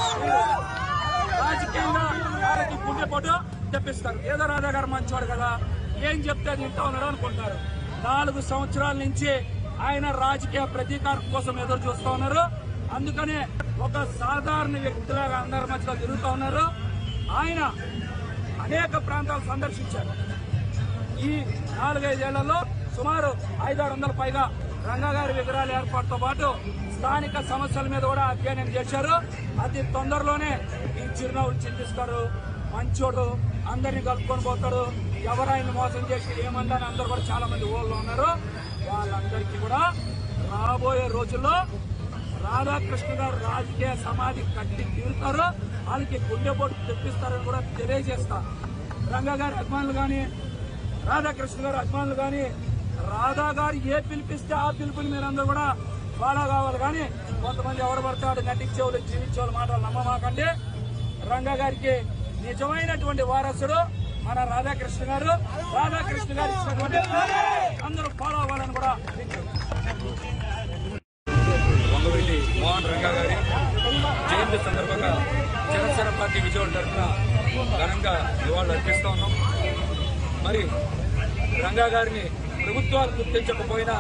రాజకీయంగా వాళ్ళకి గుండెపోటు తెప్పిస్తారు ఏదో రాధా గారు మంచివాడు కదా ఏం చెప్తే అది ఇంటా ఉన్నాడు అనుకుంటారు నాలుగు సంవత్సరాల నుంచి ఆయన రాజకీయ ప్రతీకారం కోసం ఎదురు చూస్తా ఉన్నారు అందుకనే ఒక సాధారణ వ్యక్తిలాగా అందరి మధ్యలో తిరుగుతా ఉన్నారు ఆయన అనేక ప్రాంతాలు సందర్శించారు ఈ నాలుగైదేళ్లలో సుమారు ఐదారు వందల పైగా రంగగారి విగ్రహాల ఏర్పాటుతో పాటు స్థానిక సమస్యల మీద కూడా అధ్యయనం చేశారు అతి తొందరలోనే ఈ చిరునవ్వులు చింతిస్తారు మంచోడు అందరినీ కలుపుకొని పోతాడు ఎవరైనా మోసం చేసి ఏమందని అందరూ కూడా చాలా మంది ఊళ్ళో ఉన్నారు వాళ్ళందరికీ కూడా రాబోయే రోజుల్లో రాధాకృష్ణ గారు రాజకీయ సమాధి కట్టి తీరుతారు వాళ్ళకి గుండెపోటు తెప్పిస్తారని కూడా తెలియజేస్తా రంగా గారి అభిమానులు కానీ రాధాకృష్ణ గారి అభిమానులు కానీ రాధా గారు ఏ పిలిపిస్తే ఆ పిలుపుని మీరందరూ కూడా ఫాలో కావాలి కానీ కొంతమంది ఎవరు పడతాడు నటించేవాళ్ళు జీవించేవాళ్ళు మాటలు నమ్మమాకండి రంగా గారికి నిజమైనటువంటి వారసుడు మన రాధాకృష్ణ గారు రాధాకృష్ణ గారు ఇచ్చినటువంటి అందరూ ఫాలో అవ్వాలని కూడా వంగవీటి మోహన్ రంగా గారి జయంతి సందర్భంగా జనసేన పార్టీ విజయవాడ తరఫున ఘనంగా నివాళులు అర్పిస్తా ఉన్నాం మరి రంగా గారిని ప్రభుత్వాలు గుర్తించకపోయినా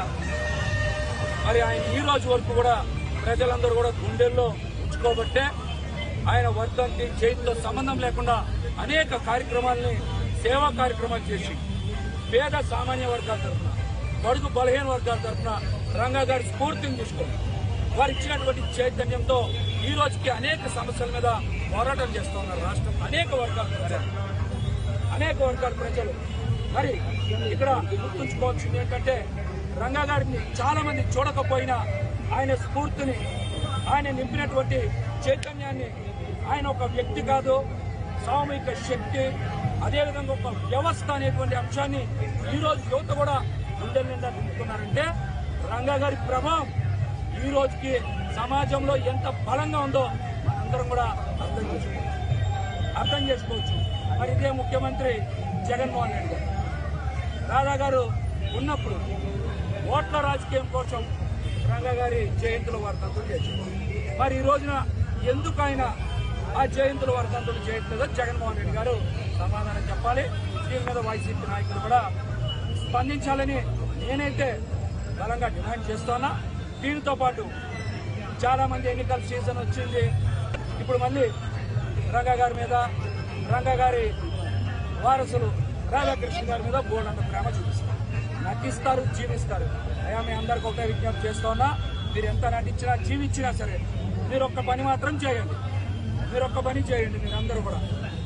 మరి ఆయన ఈ రోజు వరకు కూడా ప్రజలందరూ కూడా గుండెల్లో ఉంచుకోబట్టే ఆయన వర్ధంతి జైలుతో సంబంధం లేకుండా అనేక కార్యక్రమాల్ని సేవా కార్యక్రమాలు చేసి పేద సామాన్య వర్గాల తరఫున బడుగు బలహీన వర్గాల తరఫున రంగా గారి స్ఫూర్తిని తీసుకొని వారు ఇచ్చినటువంటి చైతన్యంతో ఈ రోజుకి అనేక సమస్యల మీద పోరాటం చేస్తూ ఉన్నారు రాష్ట్రం అనేక వర్గాల ప్రజలు అనేక వర్గాల ప్రజలు మరి ఇక్కడ గుర్తుంచుకోవాల్సింది ఏంటంటే రంగా గారిని చాలా మంది చూడకపోయినా ఆయన స్ఫూర్తిని ఆయన నింపినటువంటి చైతన్యాన్ని ఆయన ఒక వ్యక్తి కాదు సామూహిక శక్తి అదేవిధంగా ఒక వ్యవస్థ అనేటువంటి అంశాన్ని ఈ రోజు యువత కూడా గుండెల నిండా నింపుకున్నారంటే రంగా గారి ప్రభావం ఈ రోజుకి సమాజంలో ఎంత బలంగా ఉందో మనందరం కూడా అర్థం చేసుకోవచ్చు అర్థం చేసుకోవచ్చు మరి ఇదే ముఖ్యమంత్రి జగన్మోహన్ రెడ్డి గారు రాధా గారు ఉన్నప్పుడు ఓట్ల రాజకీయం కోసం రంగా గారి జయంతుల వర్ధంతులు చేశారు మరి ఈ రోజున ఎందుకు ఆయన ఆ జయంతుల వర్ధంతులు చేయట్లేదో జగన్మోహన్ రెడ్డి గారు సమాధానం చెప్పాలి దీని మీద వైసీపీ నాయకులు కూడా స్పందించాలని నేనైతే బలంగా డిమాండ్ చేస్తున్నా దీనితో పాటు చాలా మంది ఎన్నికల సీజన్ వచ్చింది ఇప్పుడు మళ్ళీ రంగా గారి మీద రంగా గారి వారసులు రాధాకృష్ణ గారి మీద బోర్డంత ప్రేమ చూపిస్తారు నటిస్తారు జీవిస్తారు అయ్యా మీ అందరికి ఒకటే విజ్ఞప్తి చేస్తున్నా మీరు ఎంత నటించినా జీవించినా సరే మీరు ఒక్క పని మాత్రం చేయండి మీరు ఒక్క పని చేయండి మీరందరూ కూడా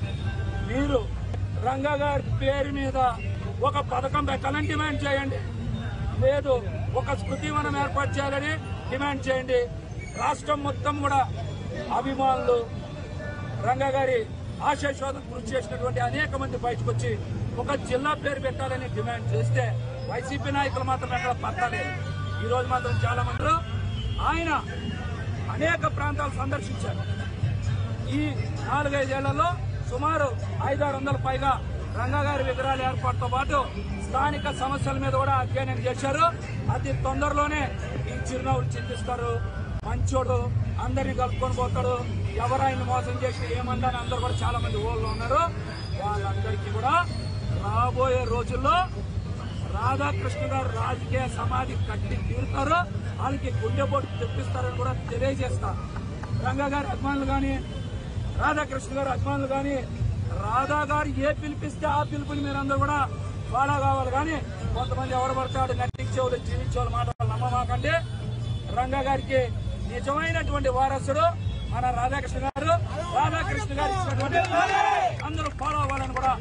మీరు రంగా గారి పేరు మీద ఒక పథకం పెట్టాలని డిమాండ్ చేయండి లేదు ఒక స్మృతివనం ఏర్పాటు చేయాలని డిమాండ్ చేయండి రాష్ట్రం మొత్తం కూడా అభిమానులు రంగా గారి ఆశయశోధన కృషి చేసినటువంటి అనేక మంది బయటకు వచ్చి ఒక జిల్లా పేరు పెట్టాలని డిమాండ్ చేస్తే వైసీపీ నాయకులు మాత్రం ఎక్కడ పట్టలేదు ఈ రోజు మాత్రం చాలా మంది ఆయన అనేక ప్రాంతాలు సందర్శించారు ఈ నాలుగైదేళ్లలో సుమారు ఐదారు వందల పైగా రంగగారి విగ్రహాల ఏర్పాటుతో పాటు స్థానిక సమస్యల మీద కూడా అధ్యయనం చేశారు అతి తొందరలోనే ఈ చిరునవ్వులు చింతిస్తారు మంచోడు అందరినీ కలుపుకొని పోతాడు ఎవరైనా మోసం చేసి ఏమందని అందరూ కూడా చాలా మంది ఊళ్ళో ఉన్నారు వాళ్ళందరికీ కూడా రాబోయే రోజుల్లో రాధాకృష్ణ గారు రాజకీయ సమాధి కట్టి తీరుతారు వాళ్ళకి గుండెపోటు తెప్పిస్తారని కూడా తెలియజేస్తా రంగా గారి అభిమానులు కానీ రాధాకృష్ణ గారి అభిమానులు కానీ రాధా గారు ఏ పిలిపిస్తే ఆ పిలుపుని మీరందరూ కూడా ఫాలో కావాలి కానీ కొంతమంది ఎవరు పడతాడు నటించేవాళ్ళు జీవించేవాళ్ళు మాటలు నమ్మమాకండి రంగా గారికి నిజమైనటువంటి వారసుడు మన రాధాకృష్ణ గారు రాధాకృష్ణ గారు ఇచ్చినటువంటి అందరూ ఫాలో అవ్వాలని కూడా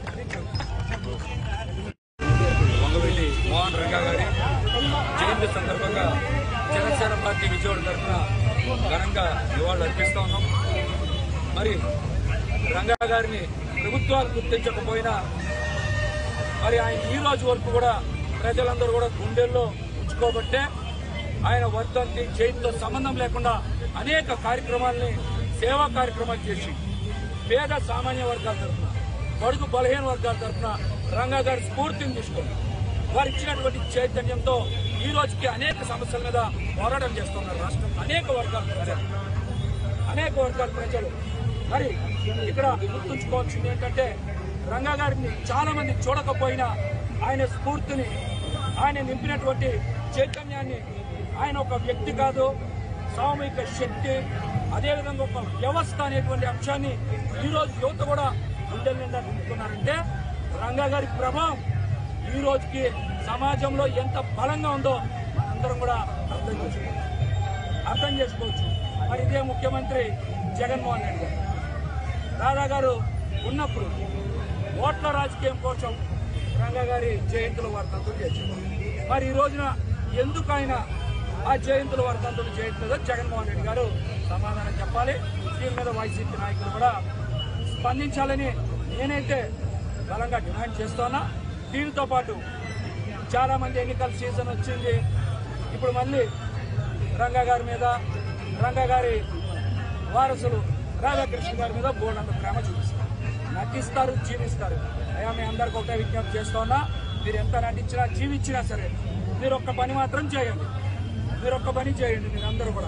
వంగవీటి మోహన్ రంగా గారి జయంతి సందర్భంగా జనసేన పార్టీ విజయవాడ తరఫున ఘనంగా నివాళులు అర్పిస్తా ఉన్నాం మరి రంగా గారిని ప్రభుత్వాలు గుర్తించకపోయినా మరి ఆయన ఈ రోజు వరకు కూడా ప్రజలందరూ కూడా గుండెల్లో ఉంచుకోబట్టే ఆయన వర్ధంతి జైలుతో సంబంధం లేకుండా అనేక కార్యక్రమాల్ని సేవా కార్యక్రమాలు చేసి పేద సామాన్య వర్గాల తరఫున బడుగు బలహీన వర్గాల తరఫున రంగా గారి స్ఫూర్తిని తీసుకొని వారు ఇచ్చినటువంటి చైతన్యంతో ఈ రోజుకి అనేక సమస్యల మీద పోరాటం చేస్తున్నారు రాష్ట్రం అనేక వర్గాల ప్రజలు అనేక వర్గాల ప్రజలు మరి ఇక్కడ గుర్తుంచుకోవాల్సింది ఏంటంటే రంగా గారిని చాలా మంది చూడకపోయినా ఆయన స్ఫూర్తిని ఆయన నింపినటువంటి చైతన్యాన్ని ఆయన ఒక వ్యక్తి కాదు సామూహిక శక్తి అదేవిధంగా ఒక వ్యవస్థ అనేటువంటి అంశాన్ని ఈ రోజు యువత కూడా గుండెల నిండా నింపుకున్నారంటే రంగా గారి ప్రభావం ఈ రోజుకి సమాజంలో ఎంత బలంగా ఉందో మనందరం కూడా అర్థం చేసుకోవచ్చు అర్థం చేసుకోవచ్చు మరి ఇదే ముఖ్యమంత్రి జగన్మోహన్ రెడ్డి గారు రాధా గారు ఉన్నప్పుడు ఓట్ల రాజకీయం కోసం రంగా గారి జయంతుల వర్ధంతులు చేశారు మరి ఈ రోజున ఎందుకు ఆయన ఆ జయంతుల వర్ధంతులు చేయట్లేదో జగన్మోహన్ రెడ్డి గారు సమాధానం చెప్పాలి దీని మీద వైసీపీ నాయకులు కూడా స్పందించాలని నేనైతే బలంగా డిమాండ్ చేస్తున్నా దీనితో పాటు చాలా మంది ఎన్నికల సీజన్ వచ్చింది ఇప్పుడు మళ్ళీ రంగా గారి మీద రంగా గారి వారసులు రాధాకృష్ణ గారి మీద బోర్డంత ప్రేమ చూపిస్తారు నటిస్తారు జీవిస్తారు అయ్యా మీ అందరికి ఒకటే విజ్ఞప్తి చేస్తున్నా మీరు ఎంత నటించినా జీవించినా సరే మీరు ఒక్క పని మాత్రం చేయండి మీరు ఒక్క పని చేయండి మీరందరూ కూడా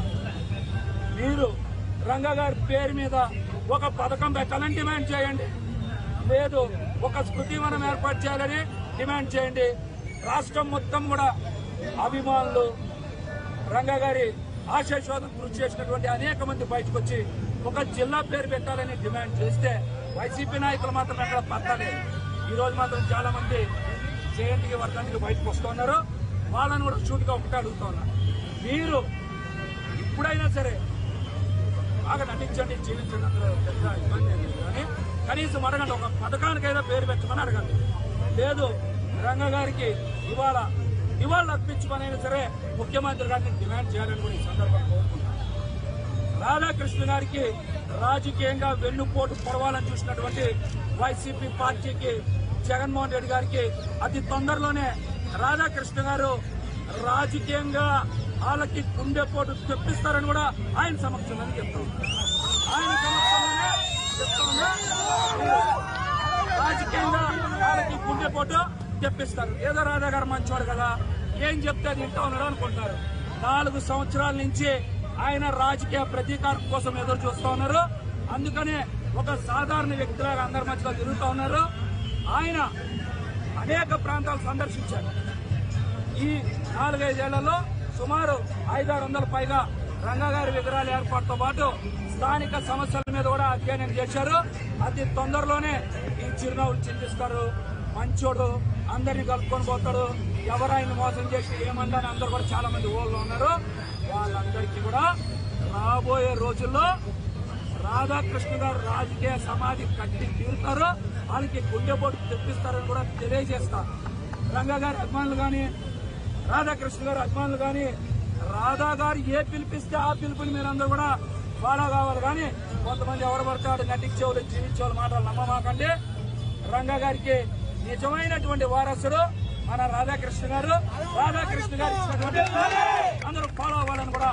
మీరు రంగా గారి పేరు మీద ఒక పథకం పెట్టాలని డిమాండ్ చేయండి లేదు ఒక స్మృతివనం ఏర్పాటు చేయాలని డిమాండ్ చేయండి రాష్ట్రం మొత్తం కూడా అభిమానులు రంగా గారి ఆశీర్వాదం కృషి చేసినటువంటి అనేక మంది బయటకు వచ్చి ఒక జిల్లా పేరు పెట్టాలని డిమాండ్ చేస్తే వైసీపీ నాయకులు మాత్రం ఎక్కడ పత్తలేదు ఈ రోజు మాత్రం చాలా మంది జయంతికి వర్గానికి బయటకు వస్తున్నారు వాళ్ళని కూడా షూట్గా ఒకటే అడుగుతున్నా మీరు ఇప్పుడైనా సరే బాగా నటించండి జీవించండి అందులో పెద్ద ఇబ్బంది ఏం లేదు కానీ కనీసం అడగండి ఒక పథకానికైనా పేరు పెట్టమని అడగండి లేదు రంగ గారికి ఇవాళ ఇవాళ అర్పించమనైనా సరే ముఖ్యమంత్రి గారిని డిమాండ్ చేయాలని కూడా ఈ సందర్భంగా కోరుకుంటున్నాను రాధాకృష్ణ గారికి రాజకీయంగా వెన్నుపోటు పొడవాలని చూసినటువంటి వైసీపీ పార్టీకి జగన్మోహన్ రెడ్డి గారికి అతి తొందరలోనే రాధాకృష్ణ గారు రాజకీయంగా వాళ్ళకి గుండెపోటు తెప్పిస్తారని కూడా ఆయన సమక్షంలో చెప్తాం ఆయన సమక్షంలోనే చెప్తా ఉన్నా. రాజకీయంగా వాళ్ళకి గుండెపోటు తెప్పిస్తారు ఏదో రాధా గారు మంచివాడు కదా ఏం చెప్తే అది ఇంటా ఉన్నాడు అనుకుంటారు నాలుగు సంవత్సరాల నుంచి ఆయన రాజకీయ ప్రతీకారం కోసం ఎదురు చూస్తా ఉన్నారు అందుకనే ఒక సాధారణ వ్యక్తిలాగా అందరి మధ్యలో తిరుగుతూ ఉన్నారు ఆయన అనేక ప్రాంతాలు సందర్శించారు ఈ నాలుగైదేళ్లలో సుమారు ఐదారు వందల పైగా రంగగారి విగ్రహాల ఏర్పాటుతో పాటు స్థానిక సమస్యల మీద కూడా అధ్యయనం చేశారు అతి తొందరలోనే ఈ చిరునవ్వులు చింతిస్తారు మంచోడు అందరినీ కలుపుకొని పోతాడు ఎవరు ఆయన మోసం చేసి ఏమన్నా అందరూ కూడా చాలా మంది ఊళ్ళో ఉన్నారు వాళ్ళందరికీ కూడా రాబోయే రోజుల్లో రాధాకృష్ణ గారు రాజకీయ సమాధి కట్టి తీరుతారు వాళ్ళకి గుండెపోటు తెప్పిస్తారని కూడా తెలియజేస్తారు రంగా గారి అభిమానులు కానీ రాధాకృష్ణ గారి అభిమానులు కానీ రాధా గారు ఏ పిలిపిస్తే ఆ పిలుపుని మీరందరూ కూడా ఫాలో కావాలి కానీ కొంతమంది ఎవరు పడతాడు నటించేవాళ్ళు జీవించేవాళ్ళు మాటలు నమ్మమాకండి రంగా గారికి నిజమైనటువంటి వారసుడు మన రాధాకృష్ణ గారు రాధాకృష్ణ గారు ఇచ్చినటువంటి అందరూ ఫాలో అవ్వాలని కూడా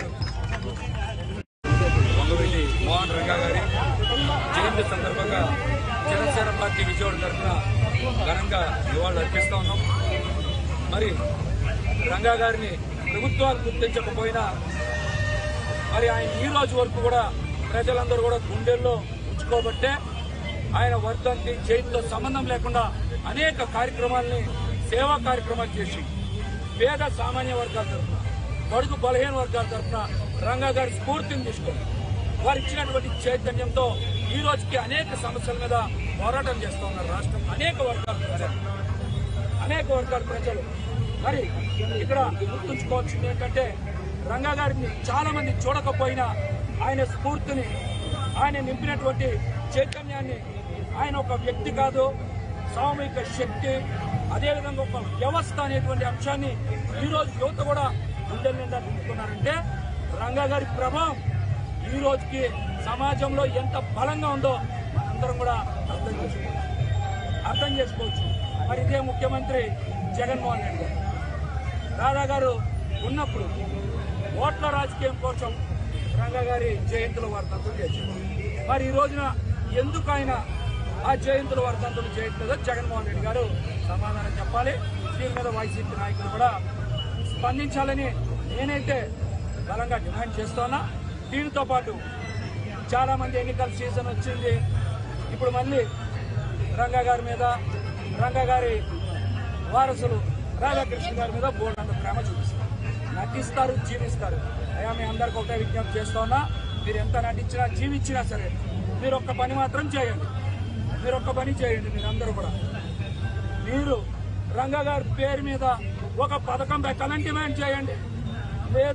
వంగవెల్లి మోహన్ రంగా గారి జయంతి సందర్భంగా జనసేన పార్టీ విజయవాడ తరఫున ఘనంగా నివాళులు అర్పిస్తా ఉన్నాం మరి రంగా గారిని ప్రభుత్వాలు గుర్తించకపోయినా మరి ఆయన ఈ రోజు వరకు కూడా ప్రజలందరూ కూడా గుండెల్లో ఉంచుకోబట్టే ఆయన వర్ధంతి జైలుతో సంబంధం లేకుండా అనేక కార్యక్రమాల్ని సేవా కార్యక్రమాలు చేసి పేద సామాన్య వర్గాల తరఫున బడుగు బలహీన వర్గాల తరఫున రంగా గారి స్ఫూర్తిని తీసుకొని వారు ఇచ్చినటువంటి చైతన్యంతో ఈ రోజుకి అనేక సమస్యల మీద పోరాటం చేస్తూ ఉన్నారు రాష్ట్రం అనేక వర్గాల ప్రజలు అనేక వర్గాల ప్రజలు మరి ఇక్కడ గుర్తుంచుకోవాల్సింది ఏంటంటే రంగా గారిని చాలా మంది చూడకపోయినా ఆయన స్ఫూర్తిని ఆయన నింపినటువంటి చైతన్యాన్ని ఆయన ఒక వ్యక్తి కాదు సామూహిక శక్తి అదేవిధంగా ఒక వ్యవస్థ అనేటువంటి అంశాన్ని ఈ రోజు యువత కూడా గుండెల నిండా నింపుకున్నారంటే రంగా గారి ప్రభావం ఈ రోజుకి సమాజంలో ఎంత బలంగా ఉందో మనందరం కూడా అర్థం చేసుకోవాలి అర్థం చేసుకోవచ్చు మరి ఇదే ముఖ్యమంత్రి జగన్మోహన్ రెడ్డి గారు రాధా గారు ఉన్నప్పుడు ఓట్ల రాజకీయం కోసం రంగా గారి జయంతుల వర్ధంతులు చేశారు మరి ఈ రోజున ఎందుకు ఆయన ఆ జయంతుల వర్ధంతులు చేయట్లేదో జగన్మోహన్ రెడ్డి గారు సమాధానం చెప్పాలి దీని మీద వైసీపీ నాయకులు కూడా స్పందించాలని నేనైతే బలంగా డిమాండ్ చేస్తున్నా దీనితో పాటు చాలా మంది ఎన్నికల సీజన్ వచ్చింది ఇప్పుడు మళ్ళీ రంగా గారి మీద రంగా గారి వారసులు రాధాకృష్ణ గారి మీద బోర్డంత ప్రేమ చూపిస్తారు నటిస్తారు జీవిస్తారు అయ్యా మీ అందరికి ఒకటే విజ్ఞప్తి చేస్తున్నా మీరు ఎంత నటించినా జీవించినా సరే మీరు ఒక్క పని మాత్రం చేయండి మీరు ఒక్క పని చేయండి మీరందరూ కూడా మీరు రంగా గారి పేరు మీద ఒక పథకం పెట్టాలని డిమాండ్ చేయండి లేదు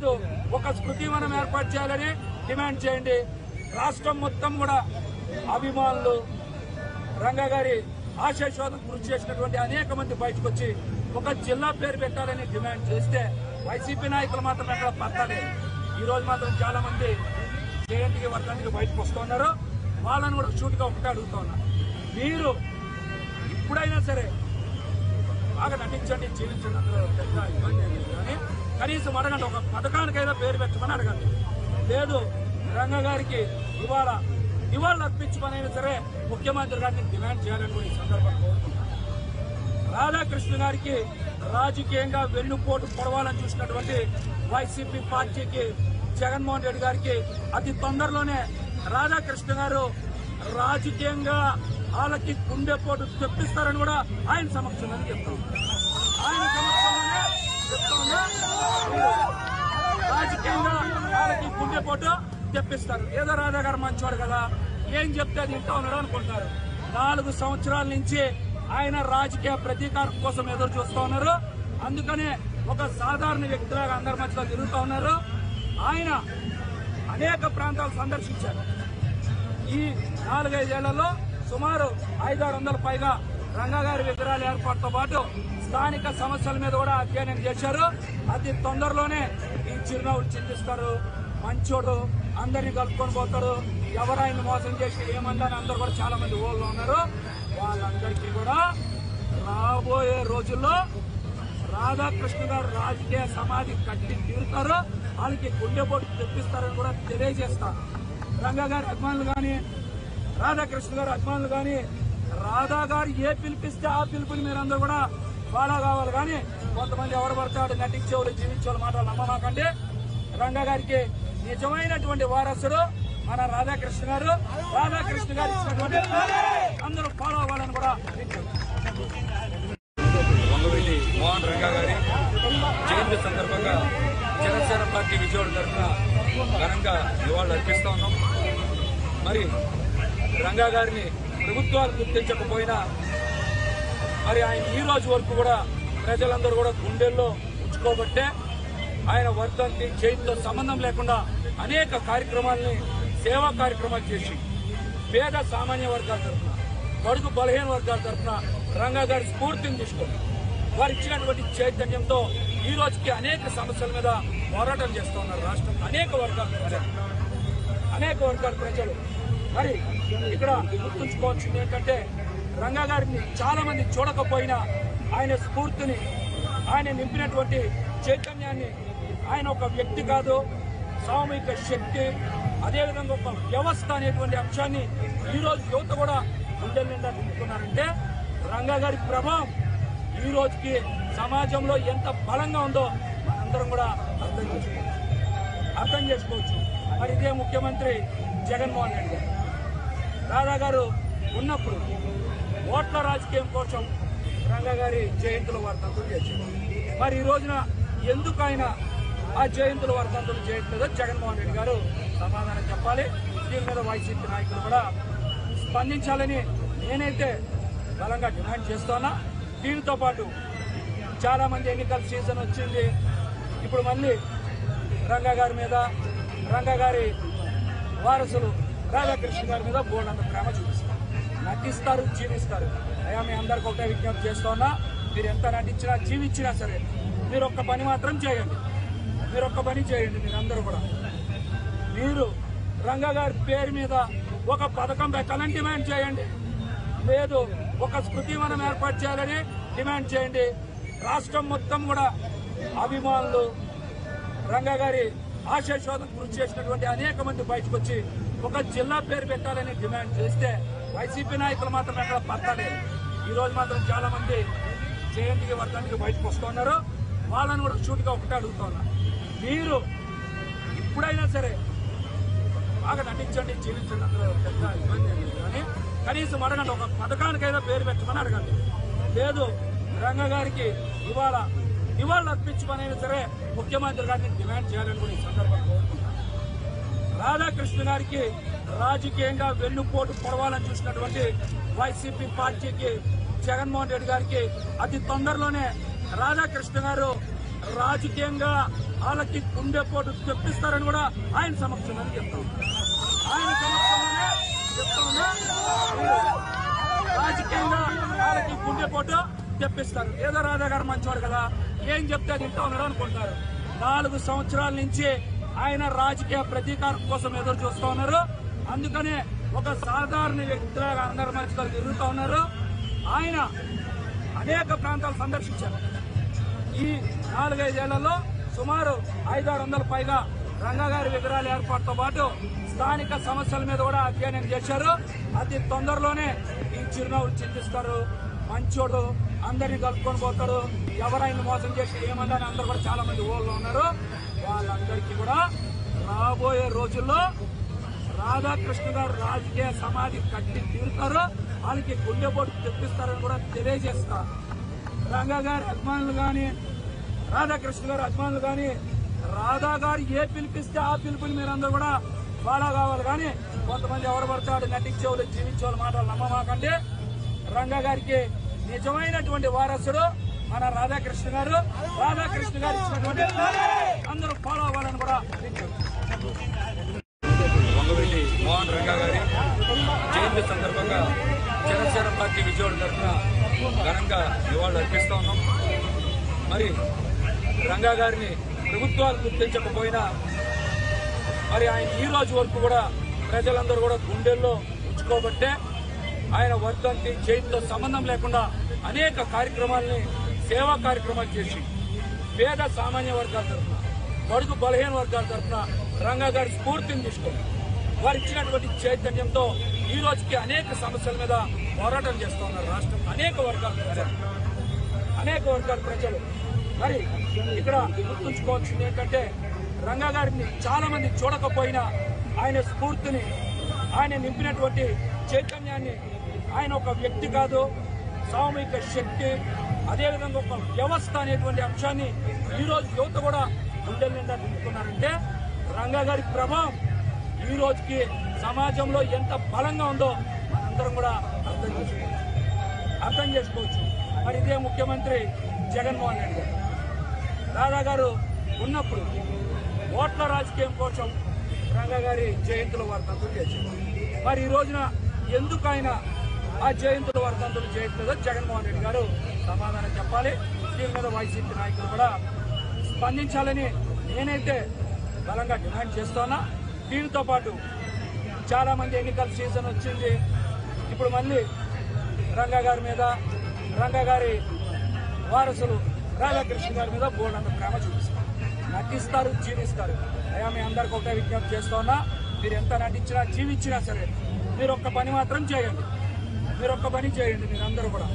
ఒక స్మృతివనం ఏర్పాటు చేయాలని డిమాండ్ చేయండి రాష్ట్రం మొత్తం కూడా అభిమానులు రంగా గారి ఆశయశోధన కృషి చేసినటువంటి అనేక మంది బయటకు వచ్చి ఒక జిల్లా పేరు పెట్టాలని డిమాండ్ చేస్తే వైసీపీ నాయకులు మాత్రం ఎక్కడ పట్టలేదు ఈ రోజు మాత్రం చాలా మంది జయంతికి వర్గానికి బయటకు వస్తున్నారు వాళ్ళని కూడా షూట్గా ఒకటే అడుగుతా ఉన్నా మీరు ఇప్పుడైనా సరే బాగా నటించండి జీవించండి అందులో పెద్ద ఇబ్బంది ఏం లేదు కానీ కనీసం అడగండి ఒక పథకానికైనా పేరు పెట్టమని అడగండి లేదు రంగ గారికి ఇవాళ ఇవాళ అర్పించమనైనా సరే ముఖ్యమంత్రి గారిని డిమాండ్ చేయాలని కూడా ఈ సందర్భంగా కోరుకుంటున్నాను రాధాకృష్ణ గారికి రాజకీయంగా వెన్నుపోటు పొడవాలని చూసినటువంటి వైసీపీ పార్టీకి జగన్మోహన్ రెడ్డి గారికి అతి తొందరలోనే రాధాకృష్ణ గారు రాజకీయంగా వాళ్ళకి గుండెపోటు తెప్పిస్తారని కూడా ఆయన సమక్షంలో చెప్తాం ఆయన సమక్షంలోనే చెప్తా ఉన్నా. మీరు రాజకీయంగా వాళ్ళకి గుండెపోటు తెప్పిస్తారు ఏదో రాధా గారు మంచివాడు కదా ఏం చెప్తే అది ఇంటా ఉన్నాడు అనుకుంటారు నాలుగు సంవత్సరాల నుంచి ఆయన రాజకీయ ప్రతీకారం కోసం ఎదురు చూస్తూ ఉన్నారు అందుకనే ఒక సాధారణ వ్యక్తిలాగా అందరి మధ్యలో తిరుగుతూ ఉన్నారు ఆయన అనేక ప్రాంతాలు సందర్శించారు ఈ నాలుగైదేళ్లలో సుమారు ఐదారు వందల పైగా రంగగారి విగ్రహాల ఏర్పాటుతో పాటు స్థానిక సమస్యల మీద కూడా అధ్యయనం చేశారు అతి తొందరలోనే ఈ చిరునవ్వులు చిందిస్తారు మంచోడు అందరినీ కలుపుకొని పోతాడు ఎవరు ఆయన మోసం చేసి ఏమందని అందరూ కూడా చాలా మంది ఊళ్ళో ఉన్నారు వాళ్ళందరికీ కూడా రాబోయే రోజుల్లో రాధాకృష్ణ గారు రాజకీయ సమాధి కట్టి తీరుతారు వాళ్ళకి గుండెపోటు తెప్పిస్తారని కూడా తెలియజేస్తారు రంగా గారి అభిమానులు కానీ రాధాకృష్ణ గారి అభిమానులు కానీ రాధా గారు ఏ పిలిపిస్తే ఆ పిలుపుని మీరందరూ కూడా ఫాలో కావాలి కానీ కొంతమంది ఎవరు పడతాడు నటించేవాళ్ళు జీవించేవాళ్ళు మాటలు నమ్మమాకండి రంగా గారికి నిజమైనటువంటి వారసుడు మన రాధాకృష్ణ గారు రాధాకృష్ణ గారు ఇచ్చినటువంటి అందరూ ఫాలో అవ్వాలని కూడా విజ్ఞప్తి. వంగవెల్లి మోహన్ రంగా గారి జయంతి సందర్భంగా జనసేన పార్టీ విజయవాడ తరఫున ఘనంగా నివాళులు అర్పిస్తా ఉన్నాం మరి రంగా గారిని ప్రభుత్వాలు గుర్తించకపోయినా మరి ఆయన ఈ రోజు వరకు కూడా ప్రజలందరూ కూడా గుండెల్లో ఉంచుకోబట్టే ఆయన వర్ధంతి జయంతితో సంబంధం లేకుండా అనేక కార్యక్రమాల్ని సేవా కార్యక్రమాలు చేసి పేద సామాన్య వర్గాల తరఫున బడుగు బలహీన వర్గాల తరఫున రంగా గారి స్ఫూర్తిని తీసుకొని వారు ఇచ్చినటువంటి చైతన్యంతో ఈ రోజుకి అనేక సమస్యల మీద పోరాటం చేస్తూ ఉన్నారు రాష్ట్రం అనేక వర్గాల ప్రజలు అనేక వర్గాల ప్రజలు మరి ఇక్కడ గుర్తుంచుకోవాల్సింది ఏంటంటే రంగా గారిని చాలా మంది చూడకపోయినా ఆయన స్ఫూర్తిని ఆయన నింపినటువంటి చైతన్యాన్ని ఆయన ఒక వ్యక్తి కాదు సామూహిక శక్తి అదేవిధంగా ఒక వ్యవస్థ అనేటువంటి అంశాన్ని ఈ రోజు యువత కూడా గుండెల నిండా నింపుకున్నారంటే రంగా గారి ప్రభావం ఈ రోజుకి సమాజంలో ఎంత బలంగా ఉందో మనందరం కూడా అర్థం చేసుకోవచ్చు అర్థం చేసుకోవచ్చు మరి ఇదే ముఖ్యమంత్రి జగన్మోహన్ రెడ్డి గారు రాధా గారు ఉన్నప్పుడు ఓట్ల రాజకీయం కోసం రంగా గారి జయంతుల వర్ధంతులు చేశారు మరి ఈ రోజున ఎందుకు ఆయన ఆ జయంతుల వర్ధంతులు చేయట్లేదో జగన్మోహన్ రెడ్డి గారు సమాధానం చెప్పాలి దీని మీద వైసీపీ నాయకులు కూడా స్పందించాలని నేనైతే బలంగా డిమాండ్ చేస్తున్నా దీనితో పాటు చాలా మంది ఎన్నికల సీజన్ వచ్చింది ఇప్పుడు మళ్ళీ రంగా గారి మీద రంగా గారి వారసులు రాధాకృష్ణ గారి మీద బోర్డు ప్రేమ చూపిస్తారు నటిస్తారు జీవిస్తారు అయ్యా మీ అందరికి ఒకటే విజ్ఞప్తి చేస్తున్నా మీరు ఎంత నటించినా జీవించినా సరే మీరు ఒక్క పని మాత్రం చేయండి మీరు ఒక్క పని చేయండి మీరందరూ కూడా మీరు రంగా గారి పేరు మీద ఒక పథకం పెట్టాలని డిమాండ్ చేయండి లేదు ఒక స్మృతివనం ఏర్పాటు చేయాలని డిమాండ్ చేయండి రాష్ట్రం మొత్తం కూడా అభిమానులు రంగా గారి ఆశయశోధన కృషి చేసినటువంటి అనేక మంది బయటకు వచ్చి ఒక జిల్లా పేరు పెట్టాలని డిమాండ్ చేస్తే వైసీపీ నాయకులు మాత్రం ఎక్కడ పట్టలేదు ఈ రోజు మాత్రం చాలా మంది జయంతికి వర్గానికి బయటకు వస్తున్నారు వాళ్ళని కూడా షూట్గా ఒకటే అడుగుతా ఉన్నా మీరు ఇప్పుడైనా సరే బాగా నటించండి జీవించండి అందులో పెద్ద ఇబ్బంది ఏం లేదు కానీ కనీసం అడగండి ఒక పథకానికైనా పేరు పెట్టమని అడగండి లేదు రంగ గారికి ఇవాళ ఇవాళ అర్పించమనైనా సరే ముఖ్యమంత్రి గారిని డిమాండ్ చేయాలని కూడా ఈ సందర్భంగా కోరుకుంటున్నాను రాధాకృష్ణ గారికి రాజకీయంగా వెన్నుపోటు పొడవాలని చూసినటువంటి వైసీపీ పార్టీకి జగన్మోహన్ రెడ్డి గారికి అతి తొందరలోనే రాధాకృష్ణ గారు రాజకీయంగా వాళ్ళకి గుండెపోటు తెప్పిస్తారని కూడా ఆయన సమక్షంలో చెప్తా ఉన్నా. ఆయన సమక్షంలోనే చెప్తా ఉన్నా. రాజకీయంగా వాళ్ళకి గుండెపోటు తెప్పిస్తారు ఏదో రాధా గారు మంచివాడు కదా ఏం చెప్తే అది ఇంటా ఉన్నాడు అనుకుంటారు నాలుగు సంవత్సరాల నుంచి ఆయన రాజకీయ ప్రతీకారం కోసం ఎదురు చూస్తూ ఉన్నారు అందుకనే ఒక సాధారణ వ్యక్తిలాగా అందరి మధ్యలో తిరుగుతూ ఉన్నారు ఆయన అనేక ప్రాంతాలు సందర్శించారు ఈ నాలుగైదేళ్లలో సుమారు ఐదారు వందల పైగా రంగగారి విగ్రహాల ఏర్పాటుతో పాటు స్థానిక సమస్యల మీద కూడా అధ్యయనం చేశారు అతి తొందరలోనే ఈ చిరునవ్వులు చింతిస్తారు మంచోడు అందరినీ కలుపుకొని పోతాడు ఎవరైనా మోసం చేసి ఏమన్నా అందరూ కూడా చాలా మంది ఊళ్ళో ఉన్నారు వాళ్ళందరికీ కూడా రాబోయే రోజుల్లో రాధాకృష్ణ గారు రాజకీయ సమాధి కట్టి తీరుతారు వాళ్ళకి గుండెపోటు తెప్పిస్తారని కూడా తెలియజేస్తారు రంగా గారి అభిమానులు గాని రాధాకృష్ణ గారి అభిమానులు గాని రాధా గారు ఏ పిలిపిస్తే ఆ పిలుపుని మీరందరూ కూడా ఫాలో కావాలి కానీ కొంతమంది ఎవరు పడతాడు నటించేవాళ్ళు జీవించేవాళ్ళు మాటలు నమ్మమాకండి రంగా గారికి నిజమైనటువంటి వారసుడు మన రాధాకృష్ణ గారు రాధాకృష్ణ గారు ఇచ్చినటువంటి అందరూ ఫాలో అవ్వాలని కూడా వంగవీటి మోహన్ రంగా గారి జయంతి సందర్భంగా జనసేన పార్టీ విజయవాడ తరఫున ఘనంగా నివాళులు అర్పిస్తా ఉన్నాం మరి రంగా గారిని ప్రభుత్వాలు గుర్తించకపోయినా మరి ఆయన ఈ రోజు వరకు కూడా ప్రజలందరూ కూడా గుండెల్లో ఉంచుకోబట్టే ఆయన వర్ధంతి జయంతితో సంబంధం లేకుండా అనేక కార్యక్రమాల్ని సేవా కార్యక్రమాలు చేసి పేద సామాన్య వర్గాల తరఫున బడుగు బలహీన వర్గాల తరఫున రంగా గారి స్ఫూర్తిని తీసుకొని వారు ఇచ్చినటువంటి చైతన్యంతో ఈ రోజుకి అనేక సమస్యల మీద పోరాటం చేస్తూ ఉన్నారు రాష్ట్రం అనేక వర్గాల ప్రజలు అనేక వర్గాల ప్రజలు మరి ఇక్కడ గుర్తుంచుకోవాల్సింది ఏంటంటే రంగా గారిని చాలా మంది చూడకపోయినా ఆయన స్ఫూర్తిని ఆయన నింపినటువంటి చైతన్యాన్ని ఆయన ఒక వ్యక్తి కాదు సామూహిక శక్తి అదేవిధంగా ఒక వ్యవస్థ అనేటువంటి అంశాన్ని ఈ రోజు యువత కూడా గుండెల నిండా నింపుకున్నారంటే రంగా గారి ప్రభావం ఈ రోజుకి సమాజంలో ఎంత బలంగా ఉందో మనందరం కూడా అర్థం చేసుకోవచ్చు అర్థం చేసుకోవచ్చు మరి ఇదే ముఖ్యమంత్రి జగన్మోహన్ రెడ్డి గారు రాధా గారు ఉన్నప్పుడు ఓట్ల రాజకీయం కోసం రంగా గారి జయంతుల వర్ధంతులు చేశారు మరి ఈ రోజున ఎందుకు ఆయన ఆ జయంతుల వర్ధంతులు చేయట్లేదో జగన్మోహన్ రెడ్డి గారు సమాధానం చెప్పాలి దీని మీద వైసీపీ నాయకులు కూడా స్పందించాలని నేనైతే బలంగా డిమాండ్ చేస్తున్నా దీనితో పాటు చాలా మంది ఎన్నికల సీజన్ వచ్చింది ఇప్పుడు మళ్ళీ రంగా గారి మీద రంగా గారి వారసులు రాధాకృష్ణ గారి మీద బోర్డు ప్రేమ చూపిస్తారు నటిస్తారు జీవిస్తారు అయ్యా మీ అందరికి ఒకటే విజ్ఞప్తి చేస్తున్నా మీరు ఎంత నటించినా జీవించినా సరే మీరు ఒక్క పని మాత్రం చేయండి మీరు ఒక్క పని చేయండి మీరందరూ కూడా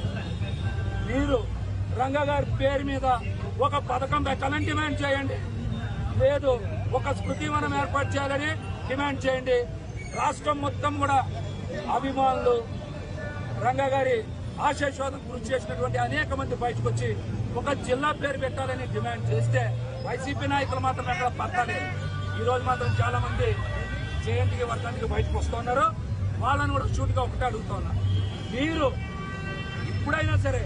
మీరు రంగా గారి పేరు మీద ఒక పథకం పెట్టాలని డిమాండ్ చేయండి లేదు ఒక స్మృతివనం ఏర్పాటు చేయాలని డిమాండ్ చేయండి రాష్ట్రం మొత్తం కూడా అభిమానులు రంగా గారి ఆశీర్వాదం కృషి చేసినటువంటి అనేక మంది బయటకు వచ్చి ఒక జిల్లా పేరు పెట్టాలని డిమాండ్ చేస్తే వైసీపీ నాయకులు మాత్రం ఎక్కడ పట్టలేదు ఈ రోజు మాత్రం చాలా మంది జయంతికి వర్గానికి బయటకు వస్తున్నారు వాళ్ళని కూడా షూట్గా ఒకటే అడుగుతున్నా మీరు ఇప్పుడైనా సరే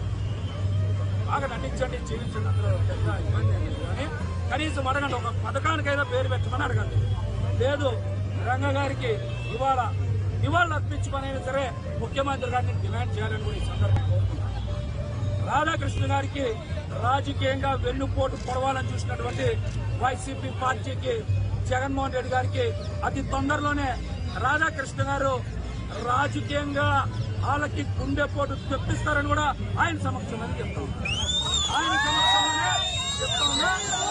బాగా నటించండి జీవించండి అందులో పెద్ద ఇబ్బంది ఏం లేదు కానీ కనీసం అడగండి ఒక పథకానికైనా పేరు పెట్టమని అడగండి లేదు రంగ గారికి ఇవాళ ఇవాళ అర్పించమనైనా సరే ముఖ్యమంత్రి గారిని డిమాండ్ చేయాలని కూడా ఈ సందర్భంగా కోరుతున్నాను రాధాకృష్ణ గారికి రాజకీయంగా వెన్నుపోటు పొడవాలని చూసినటువంటి వైసీపీ పార్టీకి జగన్మోహన్ రెడ్డి గారికి అతి తొందరలోనే రాధాకృష్ణ గారు రాజకీయంగా వాళ్ళకి గుండెపోటు తెప్పిస్తారని కూడా ఆయన సమక్షంలో చెప్తా ఉన్నారు. ఆయన సమక్షంలోనే చెప్తా ఉన్నా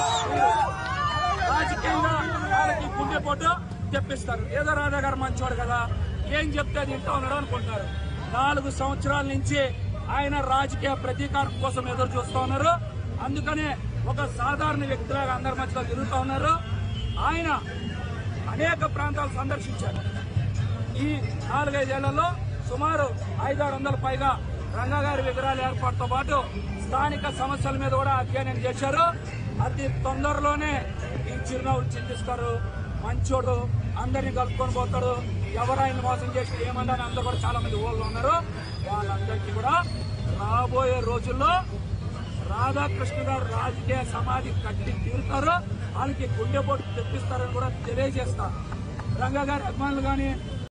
రాజకీయంగా వాళ్ళకి గుండెపోటు తెప్పిస్తారు ఏదో రాధా గారు మంచివాడు కదా ఏం చెప్తే అది ఇంటా ఉన్నాడు అనుకుంటారు నాలుగు సంవత్సరాల నుంచి ఆయన రాజకీయ ప్రతీకారం కోసం ఎదురు చూస్తూ ఉన్నారు అందుకనే ఒక సాధారణ వ్యక్తిలాగా అందరి మధ్యలో తిరుగుతూ ఉన్నారు ఆయన అనేక ప్రాంతాలు సందర్శించారు ఈ నాలుగైదేళ్లలో సుమారు ఐదారు వందల పైగా రంగగారి విగ్రహాల ఏర్పాటుతో పాటు స్థానిక సమస్యల మీద కూడా అధ్యయనం చేశారు అతి తొందరలోనే ఈ చిరునవ్వులు చింతిస్తారు మంచోడు అందరినీ కలుపుకొని పోతాడు ఎవరైనా మోసం చేసి ఏమన్నా అందరూ కూడా చాలా మంది ఊళ్ళో ఉన్నారు వాళ్ళందరికీ కూడా రాబోయే రోజుల్లో రాధాకృష్ణ గారు రాజకీయ సమాధి కట్టి తీరుతారో వాళ్ళకి గుండెపోటు తెప్పిస్తారని కూడా తెలియజేస్తా రంగా గారి అభిమానులు కానీ